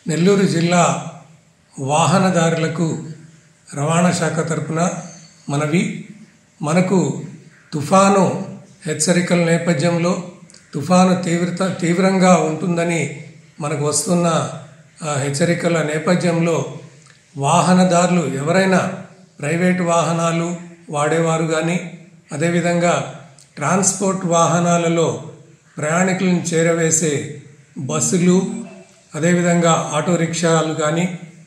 నెల్లూరు జిల్లా వాహనదారులకు రవాణా శాఖ తరపున మనవి మనకు తుఫాను హెచ్చరికల నేపథ్యంలో తుఫాను తీవ్రత తీవ్రంగా ఉంటుందని మనకు వస్తున్న ఆ, హెచ్చరికల నేపథ్యంలో వాహనదారులు ఎవరైనా ప్రైవేటు వాహనాలు వాడేవారు కానీ అదేవిధంగా ట్రాన్స్పోర్ట్ వాహనాలలో ప్రయాణికులను చేరవేసే బస్సులు అదేవిధంగా ఆటో రిక్షాలు కానీ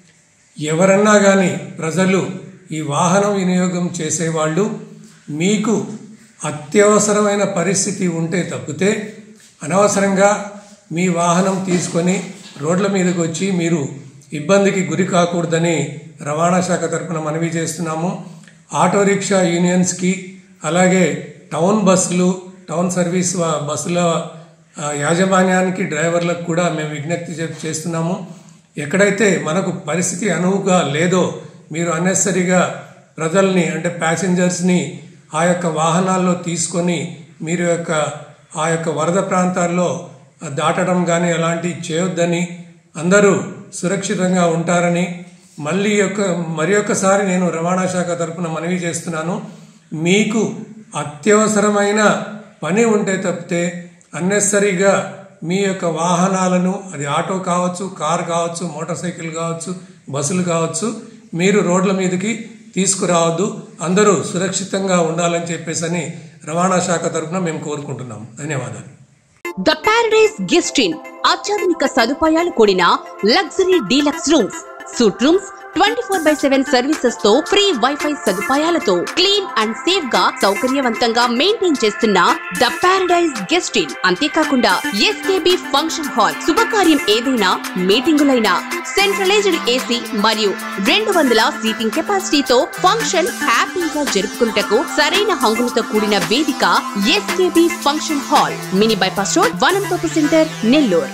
ఎవరన్నా కానీ ప్రజలు ఈ వాహనం వినియోగం చేసేవాళ్ళు మీకు అత్యవసరమైన పరిస్థితి ఉంటే తప్పితే అనవసరంగా మీ వాహనం తీసుకొని రోడ్ల మీదకి వచ్చి మీరు ఇబ్బందికి గురి కాకూడదని రవాణా శాఖ తరపున మనవి చేస్తున్నాము ఆటో రిక్షా యూనియన్స్కి అలాగే టౌన్ బస్సులు టౌన్ సర్వీస్ వా- బస్సుల ఆ, యాజమాన్యానికి డ్రైవర్లకు కూడా మేము విజ్ఞప్తి చే- చేస్తున్నాము ఎక్కడైతే మనకు పరిస్థితి అనువుగా లేదో మీరు అన్నెసరిగా ప్రజల్ని అంటే ప్యాసింజర్స్ని ఆ యొక్క వాహనాల్లో తీసుకొని మీరు యొక్క ఆ యొక్క వరద ప్రాంతాల్లో దాటడం కానీ అలాంటివి చేయొద్దని అందరూ సురక్షితంగా ఉంటారని మళ్ళీ యొక్క మరి ఒక్కసారి నేను రవాణా శాఖ తరపున మనవి చేస్తున్నాను మీకు అత్యవసరమైన పని ఉంటే తప్పితే అన్నెసరీగా మీ యొక్క వాహనాలను అది ఆటో కావచ్చు కార్ కావచ్చు మోటార్ సైకిల్ కావచ్చు బస్సులు కావచ్చు మీరు రోడ్ల మీదకి తీసుకురావద్దు అందరూ సురక్షితంగా ఉండాలని చెప్పేసి అని రవాణా శాఖ తరపున మేము కోరుకుంటున్నాం ధన్యవాదాలు ద ప్యారడైజ్ గెస్ట్ ఇన్ అత్యాధునిక సదుపాయాలు కూడిన luxury deluxe rooms suite rooms twenty four by seven services తో ఫ్రీ వైఫై సదుపాయాలతో క్లీన్ అండ్ సేఫ్ గా సౌకర్యవంతంగా మెయింటైన్ చేస్తున్న ద ప్యారడైజ్ గెస్ట్ ఇన్ అంతేకాకుండా ఎస్కేబి ఫంక్షన్ హాల్ శుభకార్యం ఏదైనా మీటింగులైనా సెంట్రలైజ్డ్ ఏసీ మరియు రెండు వందల సీటింగ్ కెపాసిటీతో ఫంక్షన్ హ్యాపీగా జరుపుకుంటకు సరైన హంగులతో కూడిన వేదిక SKB function hall mini bypass road Vanamthopu centre Nellore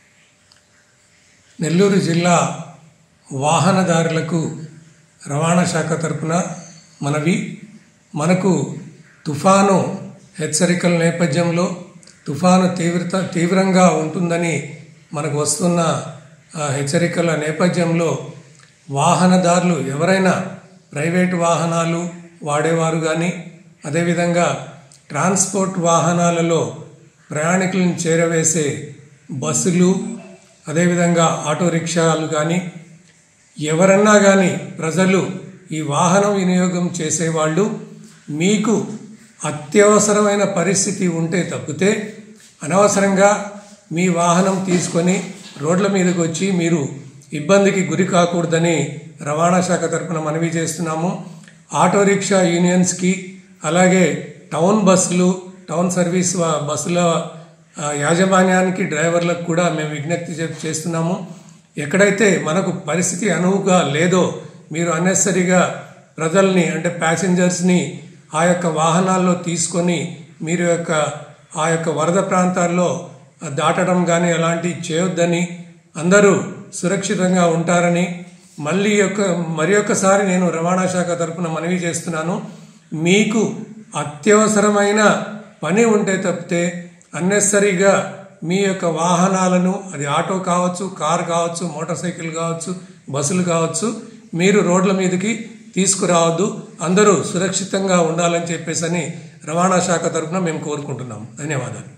Nellore జిల్లా వాహనదారులకు రవాణా శాఖ తరపున మనవి మనకు తుఫాను హెచ్చరికల నేపథ్యంలో తుఫాను తీవ్రత తీవ్రంగా ఉంటుందని మనకు వస్తున్న ఆ, హెచ్చరికల నేపథ్యంలో వాహనదారులు ఎవరైనా ప్రైవేటు వాహనాలు వాడేవారు కానీ అదేవిధంగా ట్రాన్స్పోర్ట్ వాహనాలలో ప్రయాణికులను చేరవేసే బస్సులు అదేవిధంగా ఆటో రిక్షాలు కానీ ఎవరన్నా కానీ ప్రజలు ఈ వాహనం వినియోగం చేసేవాళ్ళు మీకు అత్యవసరమైన పరిస్థితి ఉంటే తప్పితే అనవసరంగా మీ వాహనం తీసుకొని రోడ్ల మీదకి వచ్చి మీరు ఇబ్బందికి గురి కాకూడదని రవాణా శాఖ తరపున మనవి చేస్తున్నాము ఆటో రిక్షా యూనియన్స్కి అలాగే టౌన్ బస్సులు టౌన్ సర్వీస్ వా- బస్సుల ఆ, యాజమాన్యానికి డ్రైవర్లకు కూడా మేము విజ్ఞప్తి చే- చేస్తున్నాము ఎక్కడైతే మనకు పరిస్థితి అనువుగా లేదో మీరు అన్నెసరిగా ప్రజల్ని అంటే ప్యాసింజర్స్ని ఆ యొక్క వాహనాల్లో తీసుకొని మీరు యొక్క ఆ యొక్క వరద ప్రాంతాల్లో దాటడం కానీ అలాంటివి చేయొద్దని అందరూ సురక్షితంగా ఉంటారని మళ్ళీ యొక్క మరి ఒక్కసారి నేను రవాణా శాఖ తరపున మనవి చేస్తున్నాను మీకు అత్యవసరమైన పని ఉంటే తప్పితే అన్నెసరీగా మీ యొక్క వాహనాలను అది ఆటో కావచ్చు కార్ కావచ్చు మోటార్ సైకిల్ కావచ్చు బస్సులు కావచ్చు మీరు రోడ్ల మీదకి తీసుకురావద్దు అందరూ సురక్షితంగా ఉండాలని చెప్పేసి అని రవాణా శాఖ తరపున మేము కోరుకుంటున్నాం ధన్యవాదాలు